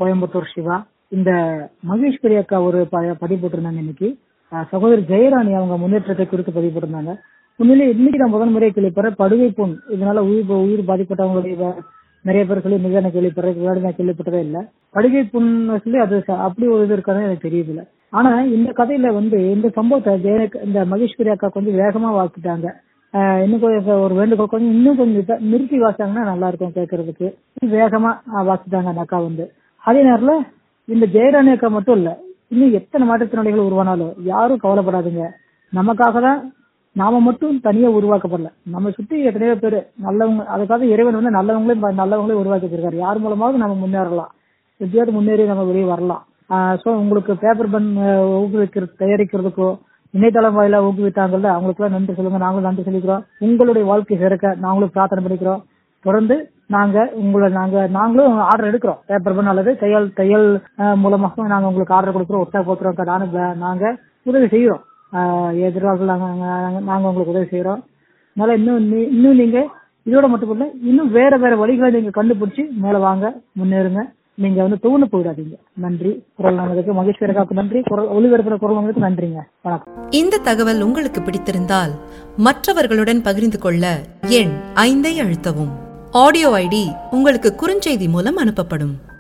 கோயம்புத்தூர் சிவா இந்த மகேஸ்வரி அக்கா ஒரு ப- பதிவு போட்டிருந்தாங்க இன்னைக்கு அஹ், சகோதரி ஜெயராணி அவங்க முன்னேற்றத்தை குறித்து பதிவு போட்டிருந்தாங்க உண்மையிலே இன்னைக்கு நான் முதல் முறையை கேள்விப்படுறேன் படுகை புண் இதனால உயிர் உயிர் பாதிக்கப்பட்டவங்களுடைய வ- நிறைய பேர் சொல்லி மிக நான் கேள்விப்படுறேன் முன்னாடி நான் கேள்விப்பட்டதே இல்ல படுகை புண் சொல்லி அது ச- அப்படி ஒரு இது இருக்காது எனக்கு தெரியல ஆனா இந்த கதையில வந்து இந்த சம்பவத்தை ஜெய இந்த மகேஸ்வரி அக்கா கொஞ்சம் வேகமா வாசிட்டாங்க ஆஹ் இன்னும் கொஞ்சம் ஒரு வேண்டுகோள் கொஞ்சம் இன்னும் கொஞ்சம் நிறுத்த- நிறுத்தி வாசிச்சாங்கன்னா நல்லா இருக்கும் கேட்கறதுக்கு வேகமா ஆஹ் வாசிட்டாங்க அந்த அக்கா வந்து அதே நேரத்துல இந்த ஜெயராணி அக்கா மட்டும் இல்ல இன்னும் எத்தனை மாற்றுத்திறனாளிகள் உருவானாலும் யாரும் கவலைப்படாதீங்க நமக்காக தான் நாம மட்டும் தனியா உருவாக்கப்படல நம்ம சுத்தி எத்தனையோ பேர் நல்லவங்க அதுக்காக இறைவன் வந்து நல்லவங்களையும் ப- நல்லவங்களையும் உருவாக்கி வச்சிருக்காரு யார் மூலமாவது நம்ம முன்னேறலாம் எப்படியாவது முன்னேறி நம்ம வெளியே வரலாம் சோ உங்களுக்கு பேப்பர் பன் ஊக்குவிக்கிறது தயாரிக்கிறதுக்கோ இணையதளம் வாயிலா ஊக்குவித்தாங்கல்ல அவங்களுக்குலாம் நன்றி சொல்லுங்க நாங்களும் நன்றி சொல்லிக்கிறோம் உங்களுடைய வாழ்க்கை சிறக்க நாங்களும் பிரார்த்தனை பண்ணிக்கிறோம் தொடர்ந்து நாங்க உங்களை நாங்க நாங்களும் ஆர்டர் எடுக்கிறோம் பேப்பர் பன் அல்லது தையல் தையல் அஹ், மூலமாக நாங்க உங்களுக்கு ஆர்டர் கொடுக்குறோம் ஒட்டா போத்துறோம் நானும் நாங்க உதவி செய்யறோம் ஆஹ் எதிர்காலத்தில் நாங்க நாங்க- நாங்க உங்களுக்கு உதவி செய்யறோம் அதனால இன்னும் நீ- இன்னும் நீங்க இதோட மட்டும் இல்ல இன்னும் வேற வேற வழிகளை நீங்க கண்டுபிடிச்சு மேல வாங்க முன்னேறுங்க நீங்க வந்து தூணு போயிடாதீங்க நன்றி குரல் நமதுக்கு மகேஸ்வரகாவுக்கு நன்றி குரல் ஒளிபரப்புற குரல் நமதுக்கு நன்றிங்க வணக்கம் இந்த தகவல் உங்களுக்கு பிடித்திருந்தால் மற்றவர்களுடன் பகிர்ந்து கொள்ள எண் ஐந்தை அழுத்தவும் ஆடியோ ஐடி உங்களுக்கு குறுஞ்செய்தி மூலம் அனுப்பப்படும்